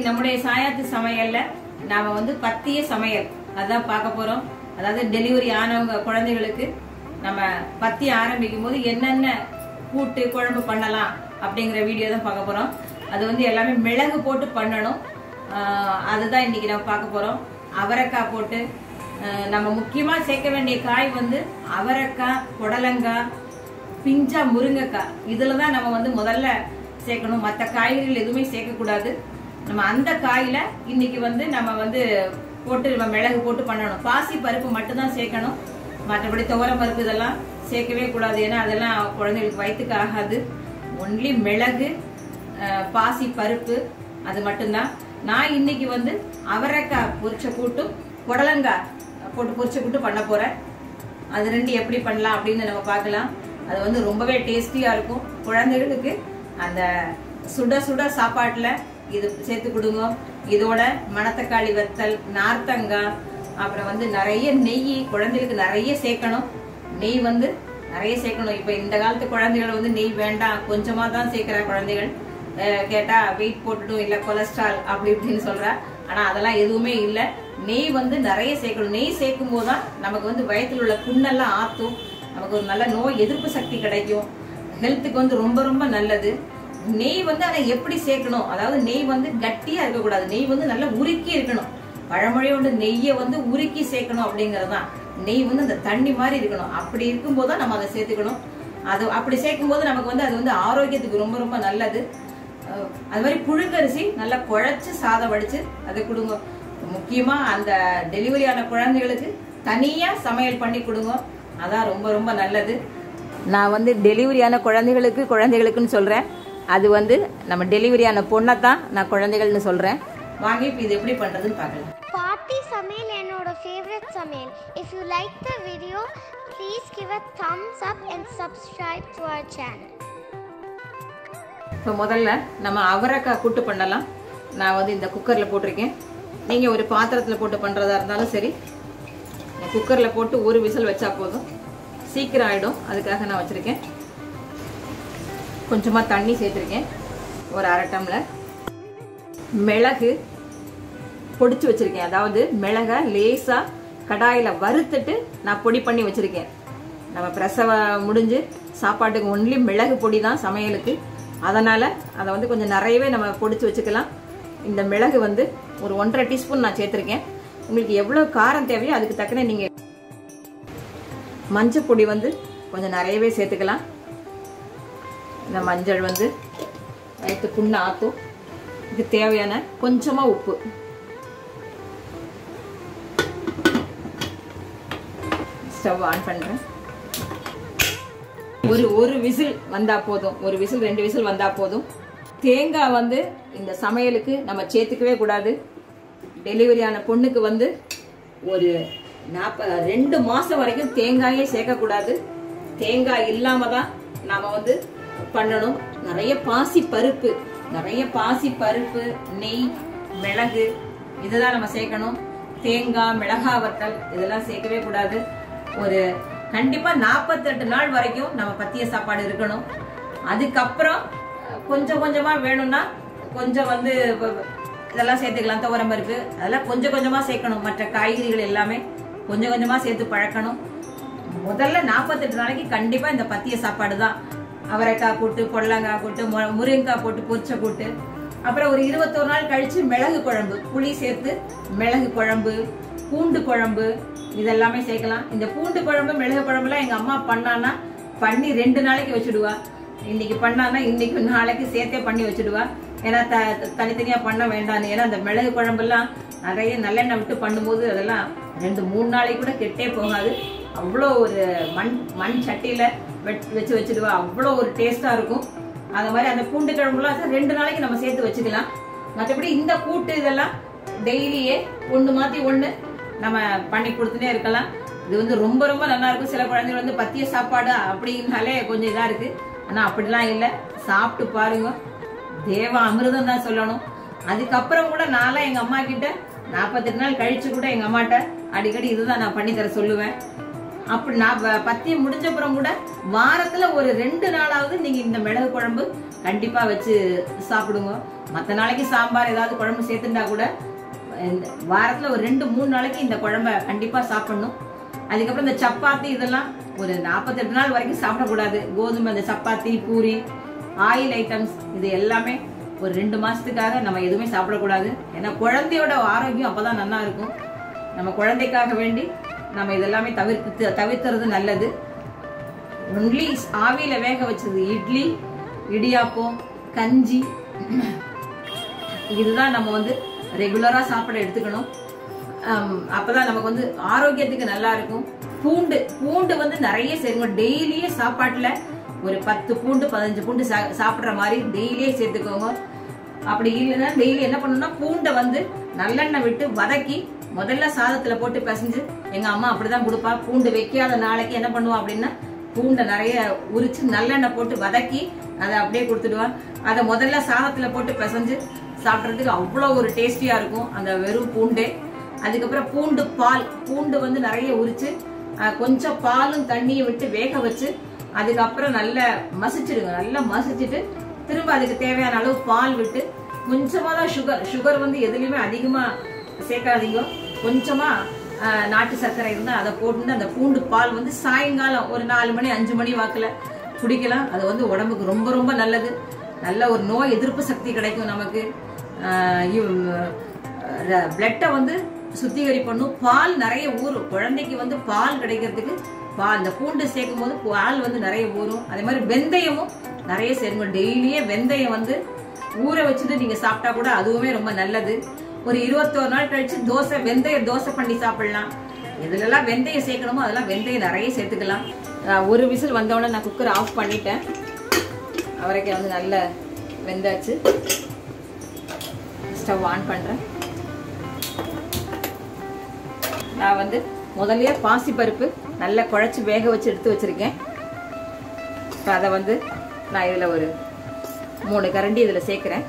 நம்முடைய சாயாத்து சமையல்ல நாம வந்து பத்திய சமையல் அதான் பார்க்க போறோம் அதாவது டெலிவரி ஆனவங்க குழந்தைகளுக்கு நம்ம பத்தி ஆரம்பிக்கும் போது என்னென்ன கூட்டு குழம்பு பண்ணலாம் அப்படிங்கிற வீடியோ தான் பார்க்க போறோம் அது வந்து எல்லாமே மிளகு போட்டு பண்ணணும் ஆஹ் அதுதான் இன்னைக்கு நம்ம பார்க்க போறோம் அவரைக்காய் போட்டு ஆஹ் நம்ம முக்கியமா சேர்க்க வேண்டிய காய் வந்து அவரைக்காய் புடலங்காய் பிஞ்சா முருங்கைக்காய் இதுல தான் நம்ம வந்து முதல்ல சேர்க்கணும் மற்ற காய்கறிகள் எதுவுமே சேர்க்கக்கூடாது நம்ம அந்த காயில இன்னைக்கு வந்து நம்ம வந்து போட்டு நம்ம மிளகு போட்டு பண்ணணும் பாசி பருப்பு மட்டும்தான் சேர்க்கணும் மற்றபடி துவரம் பருப்பு இதெல்லாம் சேர்க்கவே கூடாது ஏன்னா அதெல்லாம் குழந்தைகளுக்கு வயிற்றுக்கு ஆகாது ஒன்லி மிளகு அஹ், பாசி பருப்பு அது மட்டும்தான் நான் இன்னைக்கு வந்து அவரைக்காய் பொரிச்ச கூட்டும் புடலங்காய் போட்டு பொரிச்ச கூட்டு பண்ண போறேன் அது ரெண்டு எப்படி பண்ணலாம் அப்படின்னு நம்ம பார்க்கலாம் அது வந்து ரொம்பவே டேஸ்டியா இருக்கும் குழந்தைகளுக்கு அந்த சுட சுட சாப்பாட்டுல இது சேர்த்து கொடுங்க இதோட மணத்தக்காளி வத்தல் நார்த்தங்காய் அப்புறம் வந்து நிறைய நெய் குழந்தைகளுக்கு நிறைய சேர்க்கணும் நெய் வந்து நிறைய சேர்க்கணும் இப்ப இந்த காலத்து குழந்தைகள் வந்து நெய் வேண்டாம் கொஞ்சமா தான் சேர்க்கிற குழந்தைகள் அஹ் கேட்டா வெயிட் போட்டுடும் இல்ல கொலஸ்ட்ரால் அப்படி இப்படின்னு சொல்றா ஆனா அதெல்லாம் எதுவுமே இல்ல நெய் வந்து நிறைய சேர்க்கணும் நெய் சேர்க்கும் போது தான் நமக்கு வந்து வயத்துல உள்ள புண்ணெல்லாம் ஆத்தும் நமக்கு ஒரு நல்ல நோய் எதிர்ப்பு சக்தி கிடைக்கும் ஹெல்த்துக்கு வந்து ரொம்ப ரொம்ப நல்லது நெய் வந்து அதை எப்படி சேர்க்கணும் அதாவது நெய் வந்து கட்டியா இருக்கக்கூடாது நெய் வந்து நல்லா உருக்கி இருக்கணும் பழமொழி வந்து நெய்யை வந்து உருக்கி சேர்க்கணும் அப்படிங்கிறது தான் நெய் வந்து அந்த தண்ணி மாதிரி இருக்கணும் அப்படி இருக்கும்போது தான் நம்ம அதை சேர்த்துக்கணும் அது அப்படி சேர்க்கும் போது நமக்கு வந்து அது வந்து ஆரோக்கியத்துக்கு ரொம்ப ரொம்ப நல்லது அஹ் அது மாதிரி புழுங்கரிசி நல்லா குழைச்சு சாதம் வடிச்சு அதை கொடுங்க முக்கியமா அந்த டெலிவரி ஆன குழந்தைகளுக்கு தனியா சமையல் பண்ணி கொடுங்க அதான் ரொம்ப ரொம்ப நல்லது நான் வந்து டெலிவரி ஆன குழந்தைகளுக்கு குழந்தைகளுக்குன்னு சொல்றேன் அது வந்து நம்ம டெலிவரி ஆன பொண்ணை தான் நான் குழந்தைகள்னு சொல்றேன் வாங்க இப்போ இது எப்படி பண்றதுன்னு பார்க்கலாம் பார்ட்டி சமையல் என்னோட ஃபேவரட் சமையல் if you like the video please give a thumbs up and subscribe to our channel இப்போ முதல்ல நம்ம அவரைக்காய் கூட்டு பண்ணலாம் நான் வந்து இந்த குக்கரில் போட்டிருக்கேன் நீங்கள் ஒரு பாத்திரத்தில் போட்டு பண்ணுறதா இருந்தாலும் சரி குக்கரில் போட்டு ஒரு விசில் வச்சா போதும் சீக்கிரம் ஆகிடும் அதுக்காக நான் வச்சுருக்கேன் கொஞ்சமாக தண்ணி சேர்த்துருக்கேன் ஒரு அரை டம்ளர் மிளகு பொடிச்சு வச்சிருக்கேன் அதாவது மிளகை லேசாக கடாயில் வறுத்துட்டு நான் பொடி பண்ணி வச்சிருக்கேன் நம்ம பிரசவம் முடிஞ்சு சாப்பாட்டுக்கு ஒன்லி மிளகு பொடி தான் சமையலுக்கு அதனால் அதை வந்து கொஞ்சம் நிறையவே நம்ம பொடிச்சு வச்சுக்கலாம் இந்த மிளகு வந்து ஒரு ஒன்றரை டீஸ்பூன் நான் சேர்த்துருக்கேன் உங்களுக்கு எவ்வளோ காரம் தேவையோ அதுக்கு தக்கன நீங்கள் மஞ்சள் பொடி வந்து கொஞ்சம் நிறையவே சேர்த்துக்கலாம் இந்த மஞ்சள் வந்து வயிற்று புண்ணு ஆற்றும் இதுக்கு தேவையான கொஞ்சமாக உப்பு ஸ்டவ் ஆன் பண்ணுறேன் ஒரு ஒரு விசில் வந்தா போதும் ஒரு விசில் ரெண்டு விசில் வந்தா போதும் தேங்காய் வந்து இந்த சமையலுக்கு நம்ம சேர்த்துக்கவே கூடாது டெலிவரி ஆன பொண்ணுக்கு வந்து ஒரு நாற்ப ரெண்டு மாசம் வரைக்கும் தேங்காயே சேர்க்கக்கூடாது தேங்காய் இல்லாம தான் நாம வந்து பண்ணணும் நிறைய பாசி பருப்பு நிறைய பாசி பருப்பு நெய் மிளகு இதுதான் நம்ம சேர்க்கணும் தேங்காய் மிளகா வத்தல் இதெல்லாம் சேர்க்கவே கூடாது ஒரு கண்டிப்பா நாற்பத்தெட்டு நாள் வரைக்கும் நம்ம பத்திய சாப்பாடு இருக்கணும் அதுக்கப்புறம் அஹ், கொஞ்சம் கொஞ்சமா வேணும்னா கொஞ்சம் வந்து வ- வ- இதெல்லாம் சேர்த்துக்கலாம் துவரம் பருப்பு அதெல்லாம் கொஞ்சம் கொஞ்சமா சேர்க்கணும் மற்ற காய்கறிகள் எல்லாமே கொஞ்சம் கொஞ்சமா சேர்த்து பழக்கணும் முதல்ல நாற்பத்தெட்டு நாளைக்கு கண்டிப்பா இந்த பத்திய சாப்பாடு தான் அவரைக்காய் கூட்டு புடலங்காய் கூட்டு மு- முருங்கைக்காய் போட்டு பொரிச்ச கூட்டு அப்புறம் ஒரு இருபத்தோரு நாள் கழிச்சு மிளகு குழம்பு புளி சேர்த்து மிளகு குழம்பு பூண்டு குழம்பு இதெல்லாமே சேர்க்கலாம் இந்த பூண்டு குழம்பு மிளகு குழம்புலாம் எங்க அம்மா பண்ணான்னா பண்ணி ரெண்டு நாளைக்கு வச்சுடுவா இன்னைக்கு பண்ணான்னா இன்னைக்கு நாளைக்கு சேர்த்தே பண்ணி வச்சுடுவா ஏன்னா த த- தனித்தனியா பண்ண வேண்டாம்னு ஏன்னா அந்த மிளகு குழம்பெல்லாம் நிறைய நல்லெண்ணெய் விட்டு பண்ணும்போது அதெல்லாம் ரெண்டு மூணு நாளைக்கு கூட கெட்டே போகாது அவ்வளோ ஒரு மண் மண் சட்டியில வெட்- வச்சு வச்சிடுவா அவ்வளோ ஒரு டேஸ்டா இருக்கும் அந்த மாதிரி அந்த பூண்டு குழம்புலாம் ரெண்டு நாளைக்கு நம்ம சேர்த்து வச்சுக்கலாம் மற்றபடி இந்த கூட்டு இதெல்லாம் டெய்லியே ஒன்று மாத்தி ஒன்று நம்ம பண்ணி கொடுத்துட்டே இருக்கலாம் இது வந்து ரொம்ப ரொம்ப நல்லா இருக்கும் சில குழந்தைகள் வந்து பத்திய சாப்பாடு அப்படின்னாலே கொஞ்சம் இதா இருக்கு ஆனா அப்படிலாம் இல்லை சாப்பிட்டு பாருங்க தேவ அமிர்தம் தான் சொல்லணும் அதுக்கப்புறம் கூட நான்லாம் எங்க அம்மா கிட்ட நாற்பத்தெட்டு நாள் கழிச்சு கூட எங்க அம்மாட்ட அடிக்கடி இதுதான் நான் பண்ணி தர சொல்லுவேன் அப்படி நான் வ- பத்தியம் முடிஞ்ச அப்புறம் கூட வாரத்துல ஒரு ரெண்டு நாளாவது நீங்க இந்த மிளகு குழம்பு கண்டிப்பா வச்சு சாப்பிடுங்க மத்த நாளைக்கு சாம்பார் ஏதாவது குழம்பு சேர்த்துட்டா கூட இந்த வாரத்துல ஒரு ரெண்டு மூணு நாளைக்கு இந்த குழம்ப கண்டிப்பா சாப்பிடணும் அதுக்கப்புறம் இந்த சப்பாத்தி இதெல்லாம் ஒரு நாற்பத்தெட்டு நாள் வரைக்கும் சாப்பிடக்கூடாது கோதுமை இந்த சப்பாத்தி பூரி ஆயில் ஐட்டம்ஸ் இது எல்லாமே ஒரு ரெண்டு மாசத்துக்காக நம்ம எதுவுமே சாப்பிடக்கூடாது ஏன்னா குழந்தையோட ஆரோக்கியம் அப்பதான் நல்லா இருக்கும் நம்ம குழந்தைக்காக வேண்டி நம்ம இதெல்லாமே தவிர்த்து தவிர்க்கிறது நல்லது ஒன்லி ஆவியில வேக வச்சது இட்லி இடியாப்பம் கஞ்சி இதுதான் நம்ம வந்து ரெகுலரா சாப்பிட எடுத்துக்கணும் ஆம், அப்பதான் நமக்கு வந்து ஆரோக்கியத்துக்கு நல்லா இருக்கும் பூண்டு பூண்டு வந்து நிறைய சேர்க்கணும் டெய்லியே சாப்பாட்டுல ஒரு பத்து பூண்டு பதினஞ்சு பூண்டு சா- சாப்பிடுற மாதிரி டெய்லியே சேர்த்துக்கோங்க அப்படி இல்லைன்னா டெய்லி என்ன பண்ணணும்னா பூண்டை வந்து நல்லெண்ணெய் விட்டு வதக்கி முதல்ல சாதத்துல போட்டு பிசைஞ்சு எங்க அம்மா அப்படிதான் கொடுப்பா பூண்டு வைக்காத நாளைக்கு என்ன பண்ணுவா அப்படின்னா பூண்டை நிறைய உரிச்சு நல்லெண்ணெய் போட்டு வதக்கி அதை அப்படியே கொடுத்துடுவா அதை முதல்ல சாதத்துல போட்டு பிசைஞ்சு சாப்பிட்றதுக்கு அவ்வளோ ஒரு டேஸ்டியா இருக்கும் அந்த வெறும் பூண்டே அதுக்கப்புறம் பூண்டு பால் பூண்டு வந்து நிறைய உரிச்சு அஹ், கொஞ்சம் பாலும் தண்ணியும் விட்டு வேக வச்சு அதுக்கப்புறம் நல்லா மசிச்சிடுங்க நல்லா மசிச்சுட்டு திரும்ப அதுக்கு தேவையான அளவு பால் விட்டு கொஞ்சமா தான் சுகர் சுகர் வந்து எதுலயுமே அதிகமா சேர்க்காதீங்க கொஞ்சமா அஹ், நாட்டு சர்க்கரை இருந்தா அதை போட்டு அந்த பூண்டு பால் வந்து சாயங்காலம் ஒரு நாலு மணி அஞ்சு மணி வாக்குல குடிக்கலாம் அது வந்து உடம்புக்கு ரொம்ப ரொம்ப நல்லது நல்ல ஒரு நோய் எதிர்ப்பு சக்தி கிடைக்கும் நமக்கு பிளட்டை வந்து சுத்திகரி பண்ணும் பால் நிறைய ஊறும் குழந்தைக்கு வந்து பால் கிடைக்கிறதுக்கு பால் இந்த பூண்டு சேர்க்கும் போது பால் வந்து நிறைய ஊறும் அதே மாதிரி வெந்தயமும் நிறைய சேருங்க டெய்லியே வெந்தயம் வந்து ஊற வச்சுட்டு நீங்க சாப்பிட்டா கூட அதுவுமே ரொம்ப நல்லது ஒரு இருபத்தோரு நாள் கழிச்சு தோசை வெந்தய தோசை பண்ணி சாப்பிடலாம் எதுலெல்லாம் வெந்தயம் சேர்க்கணுமோ அதெல்லாம் வெந்தயம் நிறைய சேர்த்துக்கலாம் அஹ் ஒரு விசில் வந்தோடனே நான் குக்கர் ஆஃப் பண்ணிட்டேன் அவரைக்காய் வந்து நல்ல வெந்தாச்சு ஸ்டவ் ஆன் பண்றேன் நான் வந்து முதல்லயே பாசி பருப்பு நல்லா குழச்சி வேக வச்சு எடுத்து வச்சிருக்கேன் இப்போ அதை வந்து நான் இதில் ஒரு மூணு கரண்டி இதில் சேர்க்குறேன்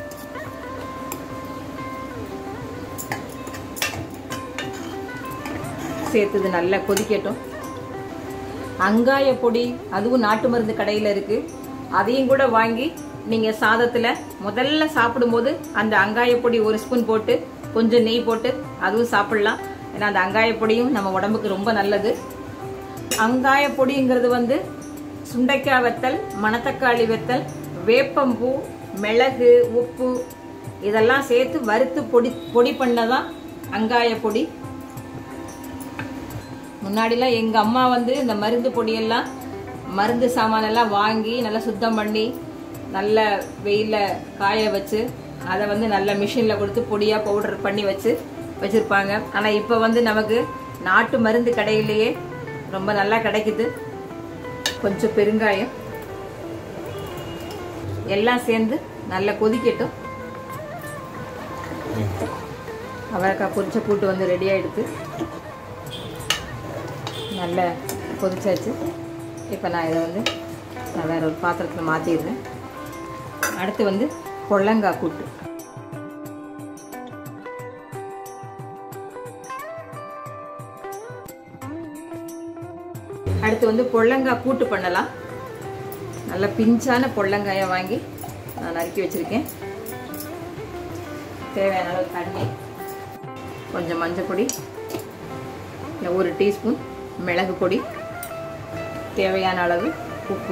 சேர்த்தது நல்லா கொதிக்கட்டும் அங்காய பொடி அதுவும் நாட்டு மருந்து கடையில் இருக்கு அதையும் கூட வாங்கி நீங்க சாதத்துல முதல்ல சாப்பிடும்போது அந்த அங்காய பொடி ஒரு ஸ்பூன் போட்டு கொஞ்சம் நெய் போட்டு அதுவும் சாப்பிடலாம் ஏன்னா அந்த அங்காய பொடியும் நம்ம உடம்புக்கு ரொம்ப நல்லது அங்காய பொடிங்கிறது வந்து சுண்டைக்காய் வெத்தல் மணத்தக்காளி வெத்தல் வேப்பம்பூ மிளகு உப்பு இதெல்லாம் சேர்த்து வறுத்து பொடி பொடி பண்ணதான் அங்காய பொடி முன்னாடிலாம் எங்க அம்மா வந்து இந்த மருந்து பொடியெல்லாம் மருந்து சாமானெல்லாம் வாங்கி நல்லா சுத்தம் பண்ணி நல்ல வெயில்ல காய வச்சு அதை வந்து நல்ல மிஷின்ல கொடுத்து பொடியா பவுடர் பண்ணி வச்சு வச்சிருப்பாங்க ஆனா இப்ப வந்து நமக்கு நாட்டு மருந்து கடையிலேயே ரொம்ப நல்லா கிடைக்குது கொஞ்சம் பெருங்காயம் எல்லாம் சேர்ந்து நல்லா கொதிக்கட்டும் அவரைக்காய் பொரிச்ச கூட்டு வந்து ரெடி ஆயிடுது நல்லா கொதிச்சாச்சு இப்போ நான் இதை வந்து நான் வேற ஒரு பாத்திரத்தில் மாற்றிடுறேன் அடுத்து வந்து கொள்ளங்காய் கூட்டு அடுத்து வந்து பொள்ளங்காய் கூட்டு பண்ணலாம் நல்ல பிஞ்சான பொள்ளங்காயை வாங்கி நான் நறுக்கி வச்சிருக்கேன் தேவையான அளவு தண்ணி கொஞ்சம் மஞ்சள் பொடி இல்லை ஒரு டீஸ்பூன் மிளகு பொடி தேவையான அளவு உப்பு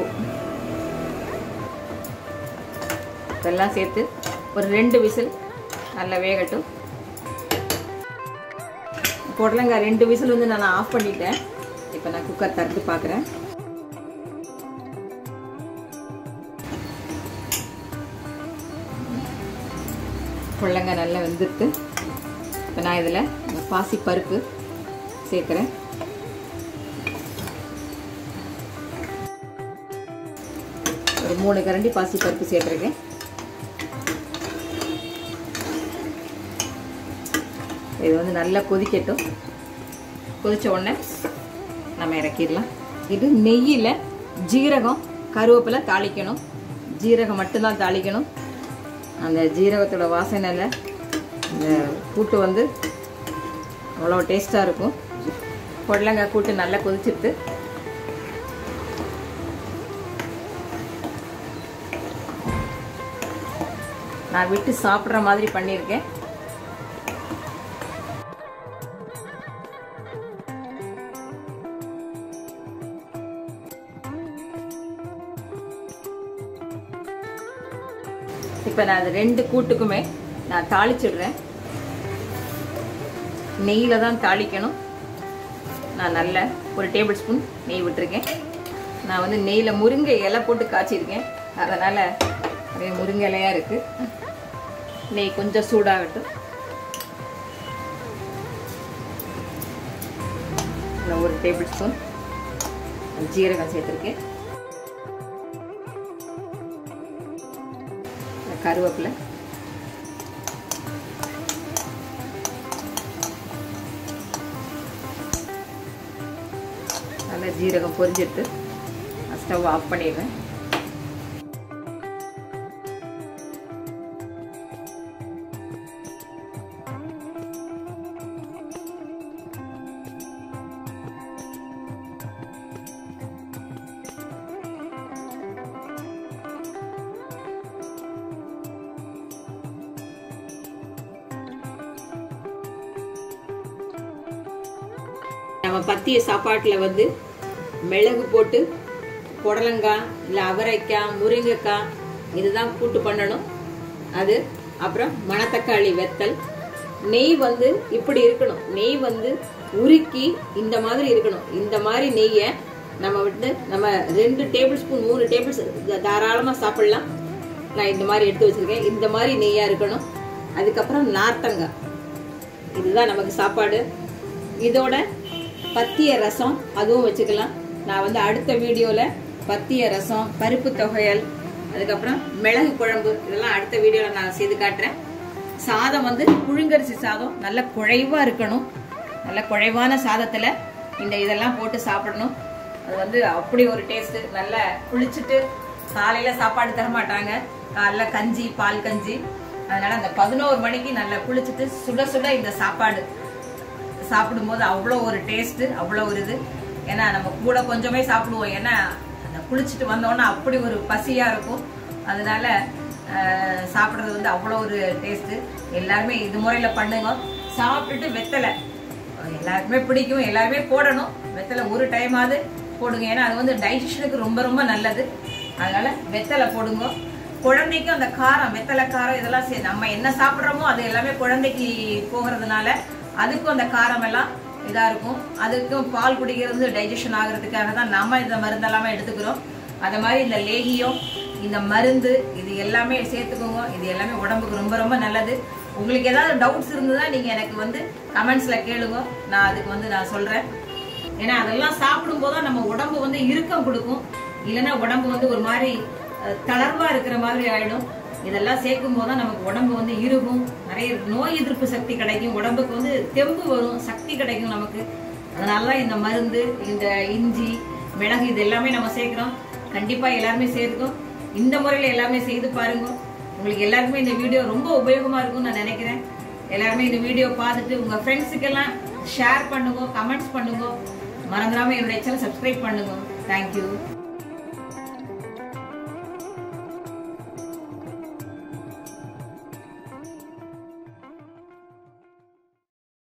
இதெல்லாம் சேர்த்து ஒரு ரெண்டு விசில் நல்லா வேகட்டும் புடலங்காய் ரெண்டு விசில் வந்து நான் ஆஃப் பண்ணிட்டேன் இப்போ நான் குக்கர் திறந்து பார்க்குறேன் புடலங்காய் நல்லா வெந்துருக்கு இப்போ நான் இதில் பாசி பருப்பு சேர்க்குறேன் ஒரு மூணு கரண்டி பாசி பருப்பு சேர்த்துருக்கேன் இது வந்து நல்லா கொதிக்கட்டும் கொதிச்ச உடனே நம்ம இறக்கிடலாம் இது நெய்யில் ஜீரகம் கருவேப்பிலை தாளிக்கணும் ஜீரகம் மட்டும்தான் தாளிக்கணும் அந்த ஜீரகத்தோட வாசனையில் இந்த கூட்டு வந்து அவ்வளோ டேஸ்ட்டாக இருக்கும் புடலங்காய் கூட்டு நல்லா கொதிச்சிருது நான் விட்டு சாப்பிட்ற மாதிரி பண்ணியிருக்கேன் இப்போ நான் அது ரெண்டு கூட்டுக்குமே நான் தாளிச்சிடுறேன் நெய்யில் தான் தாளிக்கணும் நான் நல்ல ஒரு டேபிள் ஸ்பூன் நெய் விட்டுருக்கேன் நான் வந்து நெய்யில் முருங்கை இலை போட்டு காய்ச்சிருக்கேன் அதனால் நிறைய முருங்கை இலையாக இருக்குது நெய் கொஞ்சம் சூடாகட்டும் நான் ஒரு டேபிள் ஸ்பூன் ஜீரகம் சேர்த்துருக்கேன் கருவேப்பிலை நல்லா ஜீரகம் பொரிஞ்சிட்டு ஸ்டவ் ஆஃப் பண்ணிடுவேன் நம்ம பத்திய சாப்பாட்டில் வந்து மிளகு போட்டு புடலங்காய் இல்லை அவரைக்காய் முருங்கைக்காய் இதுதான் கூட்டு பண்ணணும் அது அப்புறம் மணத்தக்காளி வெத்தல் நெய் வந்து இப்படி இருக்கணும் நெய் வந்து உருக்கி இந்த மாதிரி இருக்கணும் இந்த மாதிரி நெய்யை நம்ம வந்து நம்ம ரெண்டு டேபிள் ஸ்பூன் மூணு டேபிள் தாராளமாக சாப்பிடலாம் நான் இந்த மாதிரி எடுத்து வச்சிருக்கேன் இந்த மாதிரி நெய்யாக இருக்கணும் அதுக்கப்புறம் நார்த்தங்காய் இதுதான் நமக்கு சாப்பாடு இதோட பத்திய ரசம் அதுவும் வச்சுக்கலாம் நான் வந்து அடுத்த வீடியோவில் பத்திய ரசம் பருப்பு தொகையல் அதுக்கப்புறம் மிளகு குழம்பு இதெல்லாம் அடுத்த வீடியோவில் நான் செய்து காட்டுறேன் சாதம் வந்து புழுங்கரிசி சாதம் நல்ல குழைவாக இருக்கணும் நல்ல குழைவான சாதத்தில் இந்த இதெல்லாம் போட்டு சாப்பிடணும் அது வந்து அப்படி ஒரு டேஸ்ட்டு நல்லா குளிச்சுட்டு காலையில் சாப்பாடு தர மாட்டாங்க காலைல கஞ்சி பால் கஞ்சி அதனால அந்த பதினோரு மணிக்கு நல்லா குளிச்சுட்டு சுட சுட இந்த சாப்பாடு சாப்பிடும்போது அவ்வளோ ஒரு டேஸ்ட்டு அவ்வளோ ஒரு இது ஏன்னா நம்ம கூட கொஞ்சமே சாப்பிடுவோம் ஏன்னா அந்த குளிச்சுட்டு வந்தோன்னா அப்படி ஒரு பசியாக இருக்கும் அதனால அஹ், சாப்பிட்றது வந்து அவ்வளோ ஒரு டேஸ்ட்டு எல்லாருமே இது முறையில் பண்ணுங்க சாப்பிட்டுட்டு வெத்தலை எல்லாருக்குமே பிடிக்கும் எல்லாருமே போடணும் வெத்தலை ஒரு டைமாவது போடுங்க ஏன்னா அது வந்து டைஜஷனுக்கு ரொம்ப ரொம்ப நல்லது அதனால வெத்தலை போடுங்க குழந்தைக்கும் அந்த காரம் வெத்தலை காரம் இதெல்லாம் சே- நம்ம என்ன சாப்பிட்றோமோ அது எல்லாமே குழந்தைக்கு போகிறதுனால அதுக்கும் அந்த காரம் எல்லாம் இதா இருக்கும் அதுக்கும் பால் குடிக்கிறது டைஜஷன் ஆகுறதுக்காக தான் நம்ம இந்த மருந்தெல்லாமே எடுத்துக்கிறோம் அது மாதிரி இந்த லேகியம் இந்த மருந்து இது எல்லாமே சேர்த்துக்கோங்க இது எல்லாமே உடம்புக்கு ரொம்ப ரொம்ப நல்லது உங்களுக்கு ஏதாவது டவுட்ஸ் இருந்ததுன்னா நீங்க எனக்கு வந்து கமெண்ட்ஸ்ல கேளுங்க நான் அதுக்கு வந்து நான் சொல்றேன் ஏன்னா அதெல்லாம் சாப்பிடும் போது நம்ம உடம்பு வந்து இறுக்கம் கொடுக்கும் இல்லைன்னா உடம்பு வந்து ஒரு மாதிரி அஹ், தளர்வா இருக்கிற மாதிரி ஆயிடும் இதெல்லாம் சேர்க்கும் போது தான் நமக்கு உடம்பு வந்து இறுகும் நிறைய நோய் எதிர்ப்பு சக்தி கிடைக்கும் உடம்புக்கு வந்து தெம்பு வரும் சக்தி கிடைக்கும் நமக்கு அதனால தான் இந்த மருந்து இந்த இஞ்சி மிளகு இது எல்லாமே நம்ம சேர்க்கிறோம் கண்டிப்பா எல்லாருமே சேர்த்துக்கும் இந்த முறையில எல்லாமே செய்து பாருங்க உங்களுக்கு எல்லாருக்குமே இந்த வீடியோ ரொம்ப உபயோகமா இருக்கும்னு நான் நினைக்கிறேன் எல்லாருமே இந்த வீடியோ பார்த்துட்டு உங்க ஃப்ரெண்ட்ஸுக்கெல்லாம் ஷேர் பண்ணுங்க கமெண்ட்ஸ் பண்ணுங்க மறந்துடாம என்னுடைய சேனல் சப்ஸ்கிரைப் பண்ணுங்க தேங்க்யூ